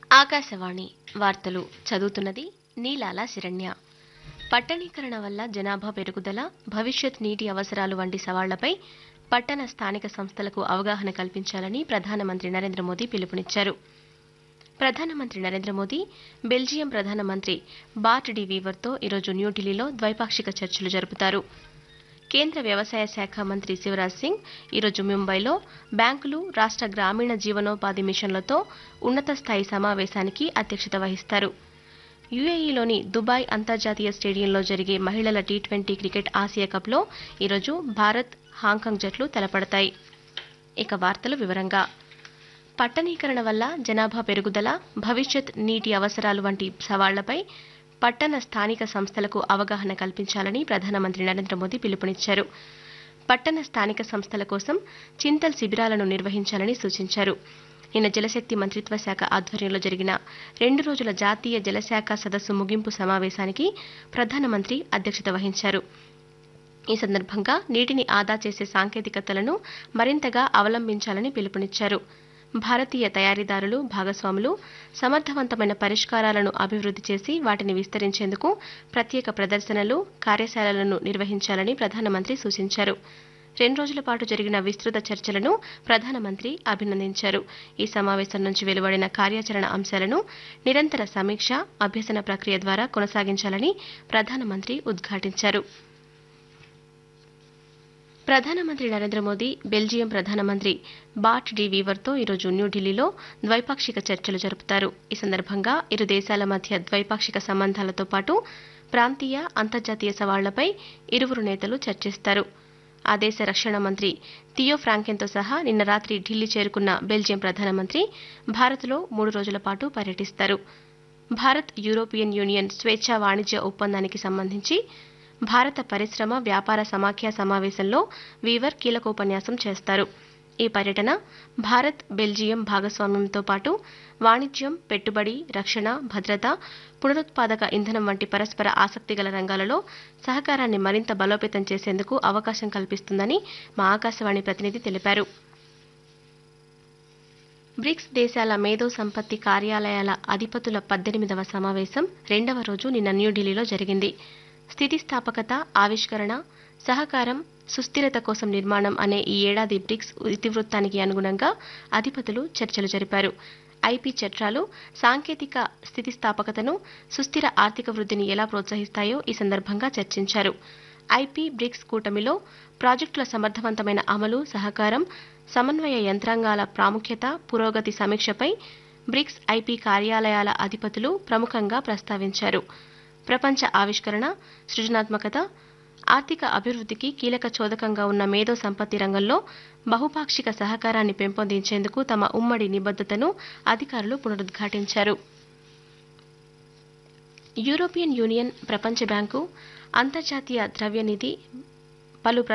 ఆకాశవాణి వార్తలు చదువుతున్నది నీలాల శిరణ్య పట్టణీకరణ వల్ల జనాభా పెరుగుదల భవిష్యత్ నీటి అవసరాలు వంటి సవాళ్లపై పట్టణ స్థానిక సంస్థలకు అవగాహన కల్పించాలని ప్రధానమంత్రి నరేంద్ర మోదీ పిలుపునిచ్చారు ప్రధానమంత్రి నరేంద్ర మోదీ బెల్జియం ప్రధానమంత్రి బార్ట్ డి వీవర్తో ఈరోజు న్యూఢిల్లీలో ద్వైపాక్షిక చర్చలు జరుపుతారు కేంద్ర వ్యవసాయ శాఖ మంత్రి శివరాజ్ సింగ్ ఈరోజు ముంబైలో బ్యాంకులు రాష్ట్ర గ్రామీణ జీవనోపాధి మిషన్లతో ఉన్నత స్థాయి సమావేశానికి అధ్యక్షత వహిస్తారు యుఏఈలోని దుబాయ్ అంతర్జాతీయ స్టేడియంలో జరిగే మహిళల టీ ట్వంటీ క్రికెట్ ఆసియా కప్లో ఈరోజు భారత్ హాంకాంగ్ జట్లు తలపడతాయి ఇక వార్తలు వివరంగా పట్టణీకరణ వల్ల జనాభా పెరుగుదల భవిష్యత్ నీటి అవసరాలు వంటి సవాళ్లపై పట్టణ స్థానిక సంస్థలకు అవగాహన కల్పించాలని ప్రధానమంత్రి నరేంద్ర మోదీ పిలుపునిచ్చారు పట్టణ స్థానిక సంస్థల కోసం చింతల్ శిబిరాలను నిర్వహించాలని సూచించారు నిన్న జలశక్తి మంత్రిత్వ శాఖ ఆధ్వర్యంలో జరిగిన రెండు రోజుల జాతీయ జలశాఖ సదస్సు ముగింపు సమావేశానికి ప్రధానమంత్రి అధ్యక్షత వహించారు ఈ సందర్భంగా నీటిని ఆదా చేసే సాంకేతికతలను మరింతగా అవలంబించాలని పిలుపునిచ్చారు భారతీయ తయారీదారులు భాగస్వాములు సమర్థవంతమైన పరిష్కారాలను అభివృద్ధి చేసి వాటిని విస్తరించేందుకు ప్రత్యేక ప్రదర్శనలు కార్యశాలలను నిర్వహించాలని ప్రధానమంత్రి సూచించారు రెండు రోజుల పాటు జరిగిన విస్తృత చర్చలను ప్రధానమంత్రి అభినందించారు ఈ సమావేశం నుంచి వెలువడిన కార్యాచరణ అంశాలను నిరంతర సమీక్ష అభ్యసన ప్రక్రియ ద్వారా కొనసాగించాలని ప్రధానమంత్రి ఉద్ఘాటించారు ప్రధానమంత్రి నరేంద్ర మోదీ బెల్జియం ప్రధానమంత్రి బాట్ డి వీవర్తో ఈరోజు న్యూఢిల్లీలో ద్వైపాక్షిక చర్చలు జరుపుతారు ఈ సందర్భంగా ఇరు దేశాల మధ్య ద్వైపాక్షిక సంబంధాలతో పాటు ప్రాంతీయ అంతర్జాతీయ సవాళ్లపై ఇరువురు నేతలు చర్చిస్తారు ఆ దేశ రక్షణ మంత్రి థియో ఫ్రాంకెన్తో సహా నిన్న రాత్రి ఢిల్లీ చేరుకున్న బెల్జియం ప్రధానమంత్రి భారత్లో మూడు రోజుల పాటు పర్యటిస్తారు భారత్ యూరోపియన్ యూనియన్ స్వేచ్ఛా వాణిజ్య ఒప్పందానికి సంబంధించి భారత పరిశ్రమ వ్యాపార సమాఖ్య సమావేశంలో వీవర్ కీలకోపన్యాసం చేస్తారు ఈ పర్యటన భారత్ బెల్జియం భాగస్వామ్యంతో పాటు వాణిజ్యం పెట్టుబడి రక్షణ భద్రత పునరుత్పాదక ఇంధనం వంటి పరస్పర ఆసక్తిగల రంగాలలో సహకారాన్ని మరింత బలోపేతం చేసేందుకు అవకాశం కల్పిస్తుందని మా ఆకాశవాణి ప్రతినిధి తెలిపారు బ్రిక్స్ దేశాల మేధో సంపత్తి కార్యాలయాల అధిపతుల పద్దెనిమిదవ సమావేశం రెండవ రోజు నిన్న న్యూఢిల్లీలో జరిగింది స్థితిస్థాపకత ఆవిష్కరణ సహకారం సుస్థిరత కోసం నిర్మాణం అనే ఈ ఏడాది బ్రిక్స్ ఇతివృత్తానికి అనుగుణంగా అధిపతులు చర్చలు జరిపారు ఐపీ చట్టాలు సాంకేతిక స్థితిస్థాపకతను సుస్థిర ఆర్థిక వృద్ధిని ఎలా ప్రోత్సహిస్తాయో ఈ సందర్భంగా చర్చించారు ఐపీ బ్రిక్స్ కూటమిలో ప్రాజెక్టుల సమర్థవంతమైన అమలు సహకారం సమన్వయ యంత్రాంగాల ప్రాముఖ్యత పురోగతి సమీక్షపై బ్రిక్స్ ఐపీ కార్యాలయాల అధిపతులు ప్రముఖంగా ప్రస్తావించారు ప్రపంచ ఆవిష్కరణ సృజనాత్మకత ఆర్థిక అభివృద్ధికి కీలక చోదకంగా ఉన్న మేధో సంపత్తి రంగంలో బహుపాక్షిక సహకారాన్ని పెంపొందించేందుకు తమ ఉమ్మడి నిబద్ధతను అధికారులు పునరుద్ఘాటించారు యూరోపియన్ యూనియన్ ప్రపంచ బ్యాంకు అంతర్జాతీయ ద్రవ్యనిధి పలు